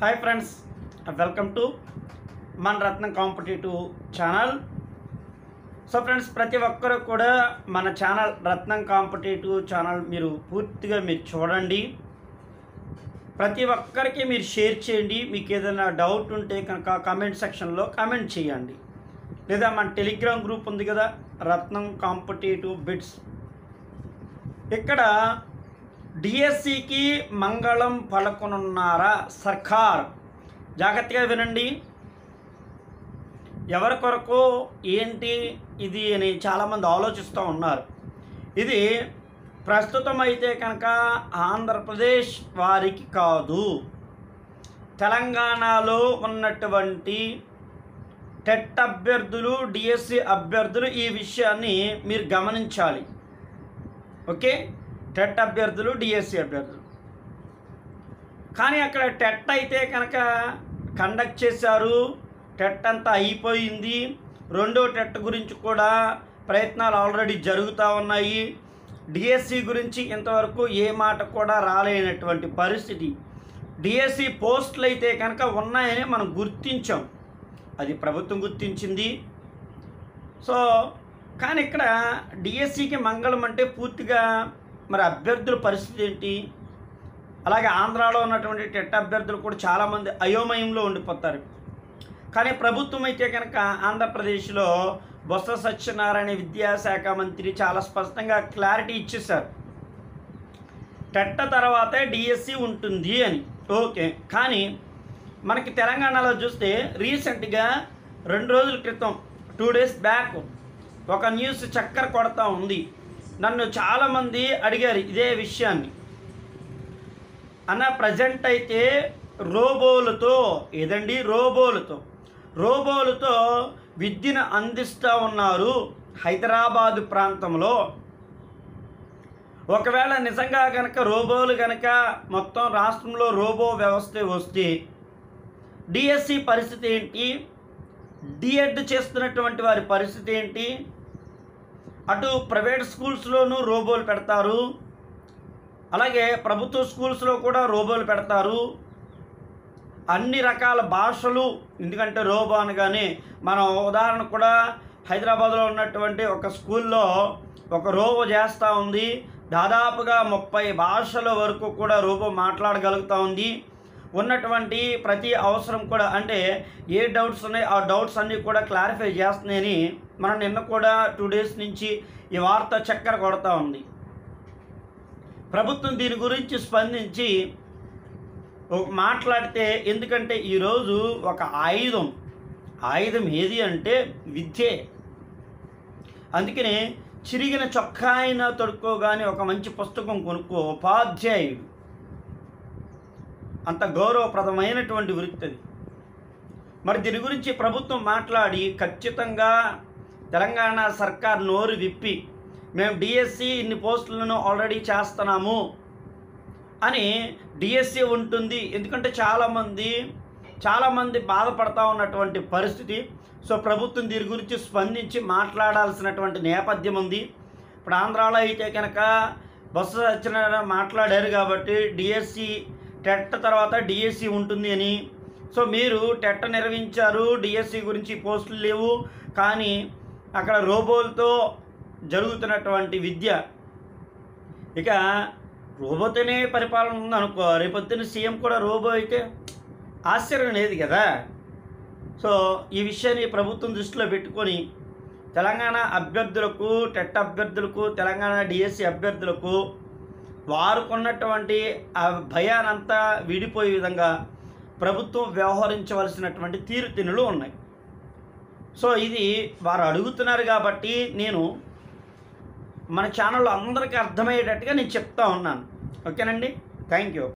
hi friends welcome to మన Ratnam competitive channel so friends ప్రతి ఒక్కరు కూడా మన ఛానల్ రత్నం కాంపిటేటివ్ ఛానల్ మీరు పూర్తిగా మీరు చూడండి ప్రతి ఒక్కరికి మీరు షేర్ చేయండి మీకు ఏదైనా డౌట్ ఉంటే కనుక కామెంట్ సెక్షన్లో కామెంట్ చేయండి లేదా మన టెలిగ్రామ్ గ్రూప్ ఉంది కదా రత్నం కాంపిటేటివ్ బిట్స్ ఇక్కడ డిఎస్సికి మంగళం పలకనున్నారా సర్కార్ జాగ్రత్తగా వినండి ఎవరి కొరకు ఏంటి ఇది అని చాలామంది ఆలోచిస్తూ ఉన్నారు ఇది ప్రస్తుతం అయితే కనుక ఆంధ్రప్రదేశ్ వారికి కాదు తెలంగాణలో ఉన్నటువంటి టెట్ అభ్యర్థులు డిఎస్సి అభ్యర్థులు ఈ విషయాన్ని మీరు గమనించాలి ఓకే టెట్ అభ్యర్థులు డిఎస్సి అభ్యర్థులు కానీ అక్కడ టెట్ అయితే కనుక కండక్ట్ చేశారు టెట్ అంతా అయిపోయింది రెండో టెట్ గురించి కూడా ప్రయత్నాలు ఆల్రెడీ జరుగుతూ ఉన్నాయి డిఎస్సి గురించి ఇంతవరకు ఏ మాట కూడా రాలేనటువంటి పరిస్థితి డిఎస్సి పోస్టులు అయితే కనుక ఉన్నాయని మనం గుర్తించాం అది ప్రభుత్వం గుర్తించింది సో కానీ ఇక్కడ డిఎస్సికి మంగళం అంటే పూర్తిగా మరి అభ్యర్థుల పరిస్థితి ఏంటి అలాగే ఆంధ్రాలో ఉన్నటువంటి టెట్ అభ్యర్థులు కూడా చాలామంది అయోమయంలో ఉండిపోతారు కానీ ప్రభుత్వం అయితే కనుక ఆంధ్రప్రదేశ్లో బొత్స సత్యనారాయణ విద్యాశాఖ మంత్రి చాలా స్పష్టంగా క్లారిటీ ఇచ్చేశారు టెట్ట తర్వాతే డిఎస్సి ఉంటుంది అని ఓకే కానీ మనకి తెలంగాణలో చూస్తే రీసెంట్గా రెండు రోజుల క్రితం టూ డేస్ బ్యాక్ ఒక న్యూస్ చక్కర కొడతా ఉంది నన్ను చాలామంది అడిగారు ఇదే విషయాన్ని అన్న ప్రజెంట్ అయితే రోబోలతో ఏదండి రోబోలతో రోబోలతో విద్యను అందిస్తూ ఉన్నారు హైదరాబాదు ప్రాంతంలో ఒకవేళ నిజంగా కనుక రోబోలు కనుక మొత్తం రాష్ట్రంలో రోబో వ్యవస్థ వస్తే డిఎస్సి పరిస్థితి ఏంటి డిఎడ్ చేస్తున్నటువంటి వారి పరిస్థితి ఏంటి అటు ప్రైవేట్ స్కూల్స్లోనూ రోబోలు పెడతారు అలాగే ప్రభుత్వ స్కూల్స్లో కూడా రోబోలు పెడతారు అన్ని రకాల భాషలు ఎందుకంటే రోబో అనగానే మనం ఉదాహరణ కూడా హైదరాబాద్లో ఉన్నటువంటి ఒక స్కూల్లో ఒక రోబో చేస్తూ ఉంది దాదాపుగా ముప్పై భాషల వరకు కూడా రోబో మాట్లాడగలుగుతూ ఉంది ఉన్నటువంటి ప్రతి అవసరం కూడా అంటే ఏ డౌట్స్ ఉన్నాయి ఆ డౌట్స్ అన్నీ కూడా క్లారిఫై చేస్తున్నాయని మనం నిన్న కూడా టూ డేస్ నుంచి ఈ వార్త చక్కెర కొడతా ఉంది ప్రభుత్వం దీని గురించి స్పందించి ఒక మాట్లాడితే ఎందుకంటే ఈరోజు ఒక ఆయుధం ఆయుధం ఏది అంటే విద్యే అందుకనే చిరిగిన చొక్కా అయినా తొడుక్కోగానే ఒక మంచి పుస్తకం కొనుక్కో ఉపాధ్యాయుడు అంత గౌరవప్రదమైనటువంటి వృత్తి అది మరి దీని గురించి ప్రభుత్వం మాట్లాడి ఖచ్చితంగా తెలంగాణ సర్కార్ నోరు విప్పి మేము డిఎస్సి ఇన్ని పోస్టులను ఆల్రెడీ చేస్తున్నాము అని డిఎస్సి ఉంటుంది ఎందుకంటే చాలామంది చాలామంది బాధపడతా ఉన్నటువంటి పరిస్థితి సో ప్రభుత్వం దీని గురించి స్పందించి మాట్లాడాల్సినటువంటి నేపథ్యం ఉంది ఇప్పుడు ఆంధ్రాలో అయితే కనుక బొత్స సత్యనారాయణ మాట్లాడారు కాబట్టి డిఎస్సి టెట్ తర్వాత డిఎస్సి ఉంటుంది అని సో మీరు టెట్ నిర్వహించారు డిఎస్సి గురించి పోస్టులు లేవు కానీ అక్కడ రోబోలతో జరుగుతున్నటువంటి విద్య ఇక రోబోతోనే పరిపాలన ఉందనుకో రేపొద్దున సీఎం కూడా రోబో అయితే ఆశ్చర్యం లేదు కదా సో ఈ విషయాన్ని ప్రభుత్వం దృష్టిలో పెట్టుకొని తెలంగాణ అభ్యర్థులకు టెట్ అభ్యర్థులకు తెలంగాణ డిఎస్సి అభ్యర్థులకు వారుకున్నటువంటి ఆ భయానంతా విడిపోయే విధంగా ప్రభుత్వం వ్యవహరించవలసినటువంటి తీరుతెన్నులు ఉన్నాయి సో ఇది వారు అడుగుతున్నారు కాబట్టి నేను మన ఛానల్లో అందరికీ అర్థమయ్యేటట్టుగా నేను చెప్తా ఉన్నాను ఓకేనండి థ్యాంక్ యూ